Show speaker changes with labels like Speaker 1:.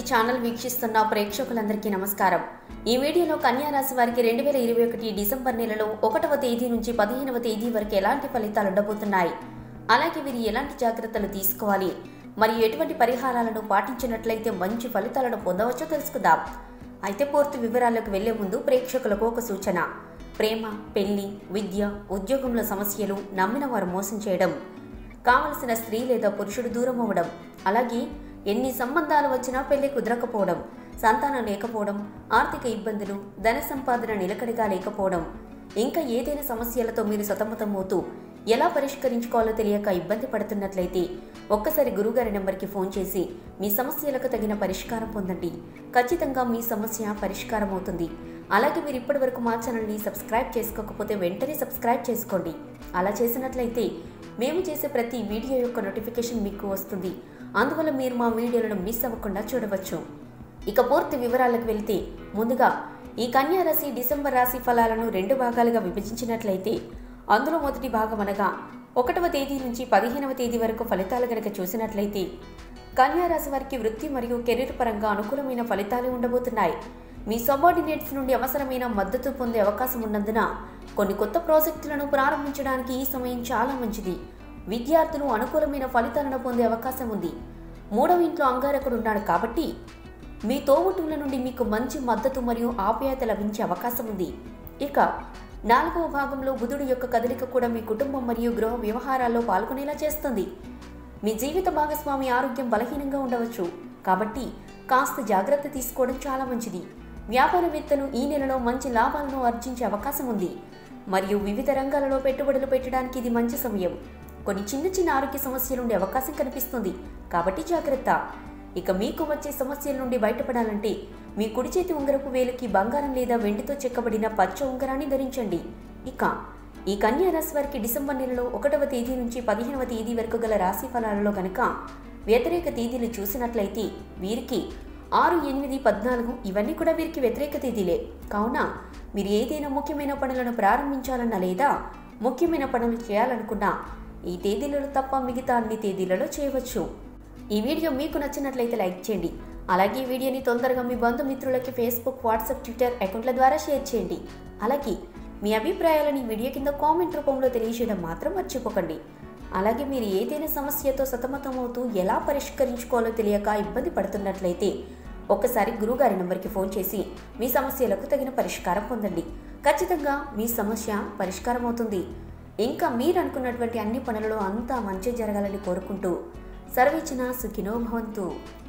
Speaker 1: channel వీక్షిస్తున్న ప్రేక్షకులందరికీ నమస్కారం ఈ వీడియోలో కన్యా రాశి వారికి రెండు వేల ఇరవై ఒకటి డిసెంబర్ నెలలో ఒకటవ తేదీ నుంచి పదిహేనవ తేదీ వరకు ఎలాంటి ఫలితాలు ఉండబోతున్నాయి అలాగే వీరు ఎలాంటి జాగ్రత్తలు తీసుకోవాలి మరియు ఎటువంటి పరిహారాలను పాటించినట్లయితే మంచి ఫలితాలను పొందవచ్చో తెలుసుకుందాం అయితే పూర్తి వివరాలకు వెళ్లే ముందు ప్రేక్షకులకు ఒక సూచన ప్రేమ పెళ్లి విద్య ఉద్యోగంలో సమస్యలు నమ్మిన వారు మోసం చేయడం కావలసిన స్త్రీ లేదా పురుషుడు దూరం అవ్వడం అలాగే ఎన్ని సంబంధాలు వచ్చినా పెళ్లి కుదరకపోవడం సంతానం లేకపోవడం ఆర్థిక ఇబ్బందులు ధన సంపాదన నిలకడగా లేకపోవడం ఇంకా ఏదైనా సమస్యలతో మీరు సతమతమవుతూ ఎలా పరిష్కరించుకోవాలో తెలియక ఇబ్బంది పడుతున్నట్లయితే ఒక్కసారి గురుగారి నెంబర్కి ఫోన్ చేసి మీ సమస్యలకు తగిన పరిష్కారం పొందండి ఖచ్చితంగా మీ సమస్య పరిష్కారం అవుతుంది అలాగే మీరు ఇప్పటివరకు మా ఛానల్ని సబ్స్క్రైబ్ చేసుకోకపోతే వెంటనే సబ్స్క్రైబ్ చేసుకోండి అలా చేసినట్లయితే మేము చేసే ప్రతి వీడియో యొక్క నోటిఫికేషన్ మీకు వస్తుంది అందువల్ల మీరు మా వీడియోలను మిస్ అవ్వకుండా చూడవచ్చు ఇక పూర్తి వివరాలకు వెళ్తే ముందుగా ఈ కన్యా రాశి డిసెంబర్ రాశి ఫలాలను రెండు భాగాలుగా విభజించినట్లయితే అందులో మొదటి భాగం అనగా ఒకటవ తేదీ నుంచి పదిహేనవ తేదీ వరకు ఫలితాలు గనక చూసినట్లయితే కన్యా రాశి వారికి వృత్తి మరియు కెరీర్ పరంగా అనుకూలమైన ఫలితాలు ఉండబోతున్నాయి మీ సబార్డినేట్స్ నుండి అవసరమైన మద్దతు పొందే అవకాశం ఉన్నందున కొన్ని కొత్త ప్రాజెక్టులను ప్రారంభించడానికి ఈ సమయం చాలా మంచిది విద్యార్థులు అనుకూలమైన ఫలితాలను పొందే అవకాశం ఉంది మూడవ ఇంట్లో అంగారకుడు ఉన్నాడు కాబట్టి మీ తోబుట్టువుల నుండి మీకు మంచి మద్దతు మరియు ఆప్యాయత లభించే అవకాశం ఉంది ఇక నాలుగవ భాగంలో బుధుడు యొక్క కదలిక కూడా మీ కుటుంబం మరియు గృహ వ్యవహారాల్లో పాల్గొనేలా చేస్తుంది మీ జీవిత భాగస్వామి ఆరోగ్యం బలహీనంగా ఉండవచ్చు కాబట్టి కాస్త జాగ్రత్త తీసుకోవడం చాలా మంచిది వ్యాపారవేత్తలు ఈ నెలలో మంచి లాభాలను ఆర్జించే అవకాశం ఉంది మరియు వివిధ రంగాలలో పెట్టుబడులు పెట్టడానికి ఇది మంచి సమయం కొన్ని చిన్న చిన్న ఆరోగ్య సమస్యలు ఉండే అవకాశం కనిపిస్తుంది కాబట్టి జాగ్రత్త ఇక మీకు వచ్చే సమస్యల నుండి బయటపడాలంటే మీ కుడి చేతి ఉంగరపు వేలుకి బంగారం లేదా వెండితో చెక్కబడిన పచ్చ ఉంగరాన్ని ధరించండి ఇక ఈ కన్యా రాశి వారికి డిసెంబర్ నెలలో ఒకటవ తేదీ నుంచి పదిహేనవ తేదీ వరకు గల రాశి ఫలాలలో గనక వ్యతిరేక తేదీలు చూసినట్లయితే వీరికి ఆరు ఎనిమిది పద్నాలుగు ఇవన్నీ కూడా వీరికి వ్యతిరేక తేదీలే కావున మీరు ఏదైనా ముఖ్యమైన పనులను ప్రారంభించాలన్నా లేదా ముఖ్యమైన పనులు చేయాలనుకున్నా ఈ తేదీలలో తప్ప మిగతా అన్ని తేదీలలో చేయవచ్చు ఈ వీడియో మీకు నచ్చినట్లయితే లైక్ చేయండి అలాగే ఈ వీడియోని తొందరగా మీ బంధుమిత్రులకి ఫేస్బుక్ వాట్సాప్ ట్విట్టర్ అకౌంట్ల ద్వారా షేర్ చేయండి అలాగే మీ అభిప్రాయాలను ఈ వీడియో కింద కామెంట్ రూపంలో తెలియజేయడం మాత్రం మర్చిపోకండి అలాగే మీరు ఏదైనా సమస్యతో సతమతమవుతూ ఎలా పరిష్కరించుకోవాలో తెలియక ఇబ్బంది పడుతున్నట్లయితే ఒక్కసారి గురుగారి నెంబర్కి ఫోన్ చేసి మీ సమస్యలకు తగిన పరిష్కారం పొందండి ఖచ్చితంగా మీ సమస్య పరిష్కారం అవుతుంది ఇంకా మీరు అనుకున్నటువంటి అన్ని పనులలో అంతా మంచి జరగాలని కోరుకుంటూ సర్వేచన సుఖినో భవంతు